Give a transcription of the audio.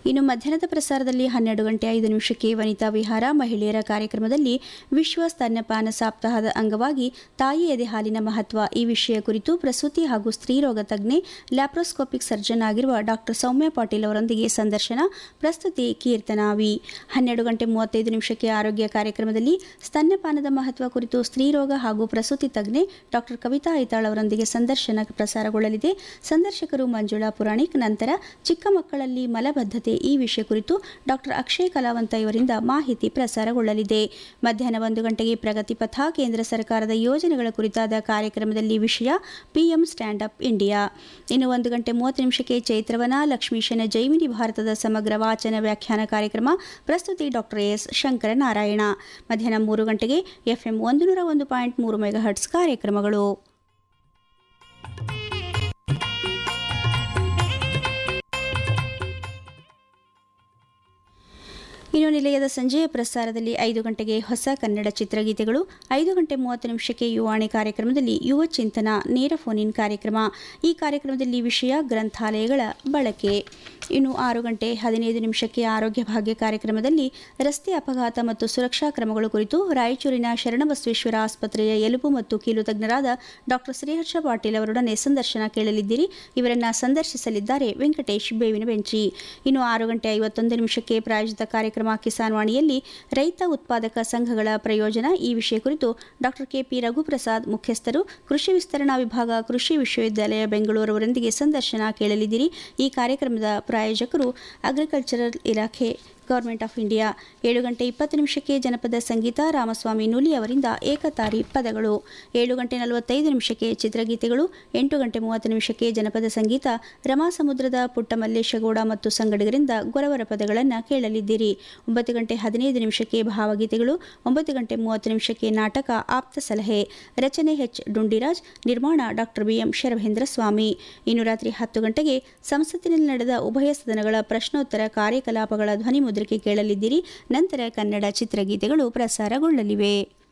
ಇನ್ನು ಮಧ್ಯಾಹ್ನದ ಪ್ರಸಾರದಲ್ಲಿ ಹನ್ನೆರಡು ಗಂಟೆ ಐದು ನಿಮಿಷಕ್ಕೆ ವನಿತಾ ವಿಹಾರ ಮಹಿಳೆಯರ ಕಾರ್ಯಕ್ರಮದಲ್ಲಿ ವಿಶ್ವ ಸ್ತನ್ಯಪಾನ ಸಪ್ತಾಹದ ಅಂಗವಾಗಿ ತಾಯಿ ಎದೆ ಹಾಲಿನ ಮಹತ್ವ ಈ ವಿಷಯ ಕುರಿತು ಪ್ರಸೂತಿ ಹಾಗೂ ಸ್ತ್ರೀರೋಗ ತಜ್ಞೆ ಲ್ಯಾಪ್ರೋಸ್ಕೋಪಿಕ್ ಸರ್ಜನ್ ಆಗಿರುವ ಡಾಕ್ಟರ್ ಸೌಮ್ಯ ಪಾಟೀಲ್ ಅವರೊಂದಿಗೆ ಸಂದರ್ಶನ ಪ್ರಸ್ತುತಿ ಕೀರ್ತನಾ ವಿ ಹನ್ನೆರಡು ಗಂಟೆ ಮೂವತ್ತೈದು ನಿಮಿಷಕ್ಕೆ ಆರೋಗ್ಯ ಕಾರ್ಯಕ್ರಮದಲ್ಲಿ ಸ್ತನ್ಯಪಾನದ ಮಹತ್ವ ಕುರಿತು ಸ್ತ್ರೀರೋಗ ಹಾಗೂ ಪ್ರಸೂತಿ ತಜ್ಞೆ ಡಾಕ್ಟರ್ ಕವಿತಾ ಐತಾಳ್ ಅವರೊಂದಿಗೆ ಸಂದರ್ಶನ ಪ್ರಸಾರಗೊಳ್ಳಲಿದೆ ಸಂದರ್ಶಕರು ಮಂಜುಳಾ ಪುರಾಣಿಕ್ ನಂತರ ಚಿಕ್ಕ ಮಕ್ಕಳಲ್ಲಿ ಮಲಬದ್ಧತೆ ಈ ವಿಷಯ ಕುರಿತು ಡಾಕ್ಟರ್ ಅಕ್ಷಯ್ ಕಲಾವಂತ ಇವರಿಂದ ಮಾಹಿತಿ ಪ್ರಸಾರಗೊಳ್ಳಲಿದೆ ಮಧ್ಯಾಹ್ನ ಒಂದು ಗಂಟೆಗೆ ಪ್ರಗತಿ ಪಥ ಕೇಂದ್ರ ಸರ್ಕಾರದ ಯೋಜನೆಗಳ ಕುರಿತಾದ ಕಾರ್ಯಕ್ರಮದಲ್ಲಿ ವಿಷಯ ಪಿಎಂ ಸ್ಟ್ಯಾಂಡ್ ಅಪ್ ಇಂಡಿಯಾ ಇನ್ನು ಒಂದು ಗಂಟೆ ಮೂವತ್ತು ನಿಮಿಷಕ್ಕೆ ಚೈತ್ರವನ ಲಕ್ಷ್ಮೀಶನ ಜೈಮಿನಿ ಭಾರತದ ಸಮಗ್ರ ವಾಚನ ವ್ಯಾಖ್ಯಾನ ಕಾರ್ಯಕ್ರಮ ಪ್ರಸ್ತುತಿ ಡಾಕ್ಟರ್ ಎಸ್ ಶಂಕರನಾರಾಯಣ ಮಧ್ಯಾಹ್ನ ಮೂರು ಗಂಟೆಗೆ ಎಫ್ಎಂ ಒಂದು ನೂರ ಒಂದು ಪಾಯಿಂಟ್ ಮೂರು ಮೆಗಾಹರ್ಟ್ಸ್ ಕಾರ್ಯಕ್ರಮಗಳು ಇನ್ನು ನಿಲಯದ ಸಂಜೆಯ ಪ್ರಸಾರದಲ್ಲಿ ಐದು ಗಂಟೆಗೆ ಹೊಸ ಕನ್ನಡ ಚಿತ್ರಗೀತೆಗಳು ಐದು ಗಂಟೆ ಮೂವತ್ತು ನಿಮಿಷಕ್ಕೆ ಯುವಾಣಿ ಕಾರ್ಯಕ್ರಮದಲ್ಲಿ ಯುವ ಚಿಂತನ ನೇರ ಫೋನ್ ಇನ್ ಕಾರ್ಯಕ್ರಮ ಈ ಕಾರ್ಯಕ್ರಮದಲ್ಲಿ ವಿಷಯ ಗ್ರಂಥಾಲಯಗಳ ಬಳಕೆ ಇನ್ನು ಆರು ಗಂಟೆ ಹದಿನೈದು ನಿಮಿಷಕ್ಕೆ ಆರೋಗ್ಯ ಭಾಗ್ಯ ಕಾರ್ಯಕ್ರಮದಲ್ಲಿ ರಸ್ತೆ ಅಪಘಾತ ಮತ್ತು ಸುರಕ್ಷಾ ಕ್ರಮಗಳು ಕುರಿತು ರಾಯಚೂರಿನ ಶರಣಬಸವೇಶ್ವರ ಆಸ್ಪತ್ರೆಯ ಎಲುಬು ಮತ್ತು ಕೀಲು ತಜ್ಞರಾದ ಡಾಕ್ಟರ್ ಶ್ರೀಹರ್ಷ ಪಾಟೀಲ್ ಅವರೊಡನೆ ಸಂದರ್ಶನ ಕೇಳಲಿದ್ದೀರಿ ಇವರನ್ನ ಸಂದರ್ಶಿಸಲಿದ್ದಾರೆ ವೆಂಕಟೇಶ್ ಬೇವಿನ ಬೆಂಚಿ ಇನ್ನು ಆರು ಗಂಟೆ ಐವತ್ತೊಂದು ನಿಮಿಷಕ್ಕೆ ಪ್ರಾಯೋಜಿತ ಕಾರ್ಯಕ್ರಮ ಕಿಸಾನ್ ವಾಣಿಯಲ್ಲಿ ರೈತ ಉತ್ಪಾದಕ ಸಂಘಗಳ ಪ್ರಯೋಜನ ಈ ವಿಷಯ ಕುರಿತು ಡಾಕ್ಟರ್ ಕೆಪಿ ರಘುಪ್ರಸಾದ್ ಮುಖ್ಯಸ್ಥರು ಕೃಷಿ ವಿಸ್ತರಣಾ ವಿಭಾಗ ಕೃಷಿ ವಿಶ್ವವಿದ್ಯಾಲಯ ಬೆಂಗಳೂರು ಅವರೊಂದಿಗೆ ಸಂದರ್ಶನ ಕೇಳಲಿದ್ದೀರಿ ಈ ಕಾರ್ಯಕ್ರಮದ ಪ್ರಾಯೋಜಕರು ಅಗ್ರಿಕಲ್ಚರಲ್ ಇಲಾಖೆ ಗೌರ್ಮೆಂಟ್ ಆಫ್ ಇಂಡಿಯಾ ಏಳು ಗಂಟೆ ಇಪ್ಪತ್ತು ನಿಮಿಷಕ್ಕೆ ಜನಪದ ಸಂಗೀತ ರಾಮಸ್ವಾಮಿ ನೂಲಿ ಅವರಿಂದ ಏಕತಾರಿ ಪದಗಳು ಏಳು ಗಂಟೆ ನಲವತ್ತೈದು ನಿಮಿಷಕ್ಕೆ ಚಿತ್ರಗೀತೆಗಳು ಎಂಟು ಗಂಟೆ ಮೂವತ್ತು ನಿಮಿಷಕ್ಕೆ ಜನಪದ ಸಂಗೀತ ರಮಾ ಸಮುದ್ರದ ಪುಟ್ಟ ಮಲ್ಲೇಶಗೌಡ ಮತ್ತು ಸಂಗಡಿಗರಿಂದ ಗೊರವರ ಪದಗಳನ್ನು ಕೇಳಲಿದ್ದೀರಿ ಒಂಬತ್ತು ಗಂಟೆ ಹದಿನೈದು ನಿಮಿಷಕ್ಕೆ ಭಾವಗೀತೆಗಳು ಒಂಬತ್ತು ಗಂಟೆ ಮೂವತ್ತು ನಿಮಿಷಕ್ಕೆ ನಾಟಕ ಆಪ್ತ ಸಲಹೆ ರಚನೆ ಎಚ್ ಡುಂಡಿರಾಜ್ ನಿರ್ಮಾಣ ಡಾಕ್ಟರ್ ಬಿಎಂ ಶರಭೇಂದ್ರ ಸ್ವಾಮಿ ಇನ್ನು ರಾತ್ರಿ ಹತ್ತು ಗಂಟೆಗೆ ಸಂಸತ್ತಿನಲ್ಲಿ ನಡೆದ ಉಭಯ ಸದನಗಳ ಪ್ರಶ್ನೋತ್ತರ ಕಾರ್ಯಕಲಾಪಗಳ ಧ್ವನಿ ಮುದ್ರಿಕೆ ಕೇಳಲಿದ್ದೀರಿ ನಂತರ ಕನ್ನಡ ಚಿತ್ರಗೀತೆಗಳು ಪ್ರಸಾರಗೊಳ್ಳಲಿವೆ